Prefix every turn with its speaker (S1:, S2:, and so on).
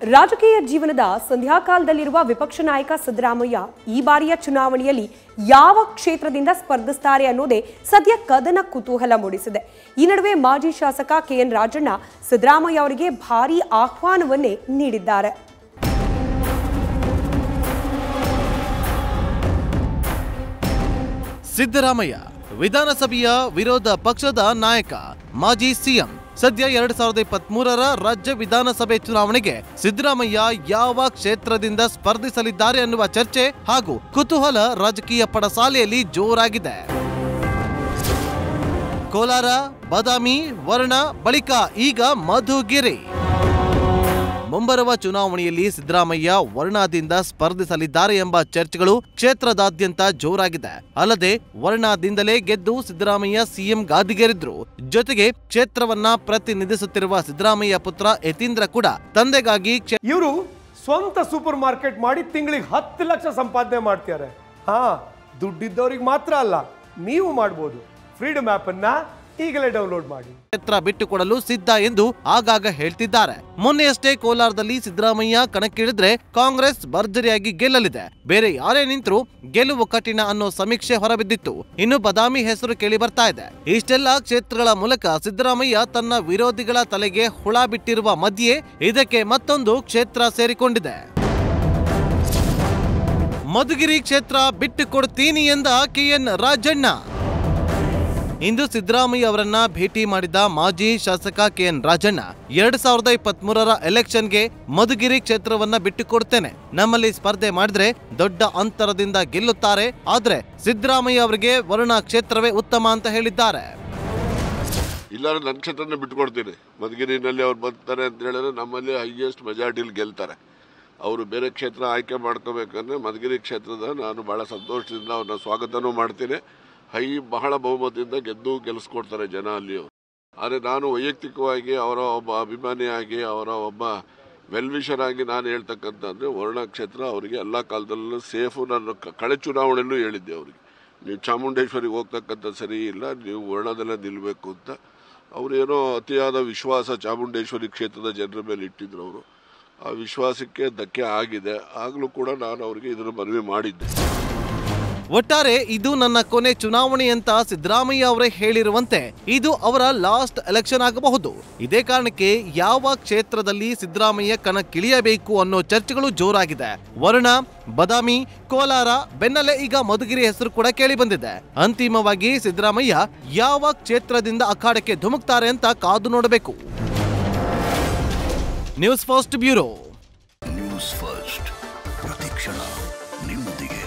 S1: ರಾಜಕೀಯ ಜೀವನದ ಸಂಧ್ಯಾಕಾಲದಲ್ಲಿರುವ ವಿಪಕ್ಷ ನಾಯಕ ಸಿದ್ದರಾಮಯ್ಯ ಈ ಬಾರಿಯ ಚುನಾವಣೆಯಲ್ಲಿ ಯಾವ ಕ್ಷೇತ್ರದಿಂದ ಸ್ಪರ್ಧಿಸ್ತಾರೆ ಅನ್ನೋದೇ ಸದ್ಯ ಕದನ ಕುತೂಹಲ ಮೂಡಿಸಿದೆ ಈ ನಡುವೆ ಮಾಜಿ ಶಾಸಕ ಕೆಎನ್ ರಾಜಣ್ಣ ಸಿದ್ದರಾಮಯ್ಯ ಅವರಿಗೆ ಭಾರೀ ಆಹ್ವಾನವನ್ನೇ ನೀಡಿದ್ದಾರೆ
S2: ಸಿದ್ದರಾಮಯ್ಯ ವಿಧಾನಸಭೆಯ ವಿರೋಧ ಪಕ್ಷದ ನಾಯಕ ಮಾಜಿ ಸಿಎಂ ಸದ್ಯ ಎರಡ್ ಸಾವಿರದ ಇಪ್ಪತ್ತ್ ಮೂರರ ರಾಜ್ಯ ವಿಧಾನಸಭೆ ಚುನಾವಣೆಗೆ ಸಿದ್ದರಾಮಯ್ಯ ಯಾವ ಕ್ಷೇತ್ರದಿಂದ ಸ್ಪರ್ಧಿಸಲಿದ್ದಾರೆ ಅನ್ನುವ ಚರ್ಚೆ ಹಾಗೂ ಕುತೂಹಲ ರಾಜಕೀಯ ಪಡಸಾಲೆಯಲ್ಲಿ ಜೋರಾಗಿದೆ ಕೋಲಾರ ಬಾದಾಮಿ ವರ್ಣ ಬಳಿಕ ಈಗ ಮಧುಗಿರಿ ಮುಂಬರುವ ಚುನಾವಣೆಯಲ್ಲಿ ಸಿದ್ದರಾಮಯ್ಯ ವರ್ಣದಿಂದ ಸ್ಪರ್ಧಿಸಲಿದ್ದಾರೆ ಎಂಬ ಚರ್ಚೆಗಳು ಕ್ಷೇತ್ರದಾದ್ಯಂತ ಜೋರಾಗಿದೆ ಅಲ್ಲದೆ ವರ್ಣದಿಂದಲೇ ಗೆದ್ದು ಸಿದ್ದರಾಮಯ್ಯ ಸಿಎಂ ಗಾದಿಗೇರಿದ್ರು ಜೊತೆಗೆ ಕ್ಷೇತ್ರವನ್ನ ಪ್ರತಿನಿಧಿಸುತ್ತಿರುವ ಸಿದ್ದರಾಮಯ್ಯ ಪುತ್ರ ಯತೀಂದ್ರ ಕೂಡ ತಂದೆಗಾಗಿ ಕ್ಷೇ-
S3: ಇವರು ಸ್ವಂತ ಸೂಪರ್ ಮಾರ್ಕೆಟ್ ಮಾಡಿ ತಿಂಗಳಿಗೆ ಹತ್ತು ಲಕ್ಷ ಸಂಪಾದನೆ ಮಾಡ್ತಾರೆ ಹಾ ದುಡ್ಡಿದ್ದವ್ರಿಗೆ ಮಾತ್ರ ಅಲ್ಲ ನೀವು ಮಾಡ್ಬೋದು ಫ್ರೀಡಮ್ ಅನ್ನ ಈಗಲೇ ಡೌನ್ಲೋಡ್ ಮಾಡಿ
S2: ಕ್ಷೇತ್ರ ಬಿಟ್ಟುಕೊಡಲು ಸಿದ್ಧ ಎಂದು ಆಗಾಗ ಹೇಳ್ತಿದ್ದಾರೆ ಮೊನ್ನೆಯಷ್ಟೇ ಕೋಲಾರದಲ್ಲಿ ಸಿದ್ದರಾಮಯ್ಯ ಕಣಕ್ಕಿಳಿದ್ರೆ ಕಾಂಗ್ರೆಸ್ ಭರ್ಜರಿಯಾಗಿ ಗೆಲ್ಲಲಿದೆ ಬೇರೆ ಯಾರೇ ನಿಂತರೂ ಗೆಲುವು ಕಠಿಣ ಅನ್ನೋ ಸಮೀಕ್ಷೆ ಹೊರಬಿದ್ದಿತ್ತು ಇನ್ನು ಬದಾಮಿ ಹೆಸರು ಕೇಳಿ ಬರ್ತಾ ಇದೆ ಇಷ್ಟೆಲ್ಲ ಕ್ಷೇತ್ರಗಳ ಮೂಲಕ ಸಿದ್ದರಾಮಯ್ಯ ತನ್ನ ವಿರೋಧಿಗಳ ತಲೆಗೆ ಹುಳ ಬಿಟ್ಟಿರುವ ಮಧ್ಯೆ ಇದಕ್ಕೆ ಮತ್ತೊಂದು ಕ್ಷೇತ್ರ ಸೇರಿಕೊಂಡಿದೆ ಮಧುಗಿರಿ ಕ್ಷೇತ್ರ ಬಿಟ್ಟು ಕೊಡ್ತೀನಿ ಎಂದ ಕೆಎನ್ ರಾಜಣ್ಣ ಇಂದು ಸಿದ್ದರಾಮಯ್ಯ ಅವರನ್ನ ಭೇಟಿ ಮಾಡಿದ ಮಾಜಿ ಶಾಸಕ ಕೆಎನ್ ರಾಜಣ್ಣ ಎರಡ್ ಸಾವಿರದ ಇಪ್ಪತ್ತ್ ಮೂರರ ಎಲೆಕ್ಷನ್ಗೆ ಮಧುಗಿರಿ ಕ್ಷೇತ್ರವನ್ನ ಬಿಟ್ಟುಕೊಡ್ತೇನೆ ನಮ್ಮಲ್ಲಿ ಸ್ಪರ್ಧೆ ಮಾಡಿದ್ರೆ ದೊಡ್ಡ ಅಂತರದಿಂದ ಗೆಲ್ಲುತ್ತಾರೆ ಆದ್ರೆ ಸಿದ್ದರಾಮಯ್ಯ ಅವರಿಗೆ ವರುಣ ಕ್ಷೇತ್ರವೇ ಉತ್ತಮ ಅಂತ ಹೇಳಿದ್ದಾರೆ
S4: ಇಲ್ಲಾಂದ್ರೆ ನನ್ನ ಕ್ಷೇತ್ರನೇ ಬಿಟ್ಕೊಡ್ತೀನಿ ಮಧುಗಿರಿನಲ್ಲಿ ಅವ್ರು ಬರ್ತಾರೆ ಅಂತ ಹೇಳಿದ್ರೆ ನಮ್ಮಲ್ಲಿ ಹೈಯೆಸ್ಟ್ ಮೆಜಾರಿಟಿಲಿ ಗೆಲ್ತಾರೆ ಅವರು ಬೇರೆ ಕ್ಷೇತ್ರ ಆಯ್ಕೆ ಮಾಡ್ಕೋಬೇಕಂದ್ರೆ ಮಧುಗಿರಿ ಕ್ಷೇತ್ರದ ನಾನು ಬಹಳ ಸಂತೋಷದಿಂದ ಅವ್ರನ್ನ ಸ್ವಾಗತನೂ ಮಾಡ್ತೀನಿ ಹೈ ಬಹಳ ಬಹುಮತದಿಂದ ಗೆದ್ದು ಗೆಲ್ಲಿಸ್ಕೊಡ್ತಾರೆ ಜನ ಅಲ್ಲಿ ಆದರೆ ನಾನು ವೈಯಕ್ತಿಕವಾಗಿ ಅವರ ಒಬ್ಬ ಅಭಿಮಾನಿಯಾಗಿ ಅವರ ಒಬ್ಬ ವೆಲ್ವಿಷರ್ ಆಗಿ ನಾನು ಹೇಳ್ತಕ್ಕಂಥದ್ದು ವರ್ಣ ಕ್ಷೇತ್ರ ಅವರಿಗೆ ಎಲ್ಲ ಕಾಲದಲ್ಲೂ ಸೇಫು ನಾನು ಕ- ಕಳೆ ಚುನಾವಣೆಯಲ್ಲೂ ಹೇಳಿದ್ದೆ ಅವರಿಗೆ ನೀವು ಚಾಮುಂಡೇಶ್ವರಿಗೆ ಹೋಗ್ತಕ್ಕಂಥ ಸರಿ ಇಲ್ಲ ನೀವು ವರ್ಣದಲ್ಲೇ ನಿಲ್ಲಬೇಕು ಅಂತ ಅವರು ಏನೋ ಅತಿಯಾದ ವಿಶ್ವಾಸ ಚಾಮುಂಡೇಶ್ವರಿ ಕ್ಷೇತ್ರದ ಜನರ ಮೇಲೆ ಇಟ್ಟಿದ್ರು ಅವರು ಆ ವಿಶ್ವಾಸಕ್ಕೆ ಧಕ್ಕೆ ಆಗಿದೆ ಆಗಲೂ ಕೂಡ ನಾನು ಅವರಿಗೆ ಇದನ್ನು ಮನವಿ ಮಾಡಿದ್ದೆ
S2: ಒಟ್ಟಾರೆ ಇದು ನನ್ನ ಕೊನೆ ಚುನಾವಣೆ ಅಂತ ಸಿದ್ದರಾಮಯ್ಯ ಅವರೇ ಹೇಳಿರುವಂತೆ ಇದು ಅವರ ಲಾಸ್ಟ್ ಎಲೆಕ್ಷನ್ ಆಗಬಹುದು ಇದೇ ಕಾರಣಕ್ಕೆ ಯಾವ ಕ್ಷೇತ್ರದಲ್ಲಿ ಸಿದ್ದರಾಮಯ್ಯ ಕಣಕ್ಕಿಳಿಯಬೇಕು ಅನ್ನೋ ಚರ್ಚೆಗಳು ಜೋರಾಗಿದೆ ವರುಣ ಬದಾಮಿ ಕೋಲಾರ ಬೆನ್ನಲ್ಲೇ ಈಗ ಮಧುಗಿರಿ ಹೆಸರು ಕೂಡ ಕೇಳಿ ಬಂದಿದೆ ಅಂತಿಮವಾಗಿ ಸಿದ್ದರಾಮಯ್ಯ ಯಾವ ಕ್ಷೇತ್ರದಿಂದ ಅಖಾಡಕ್ಕೆ ಧುಮುಕ್ತಾರೆ ಅಂತ ಕಾದು ನೋಡಬೇಕು news first bureau
S5: news first ಪ್ರತಿಕ್ಷಣ ನಿಮ್ಮೊಂದಿಗೆ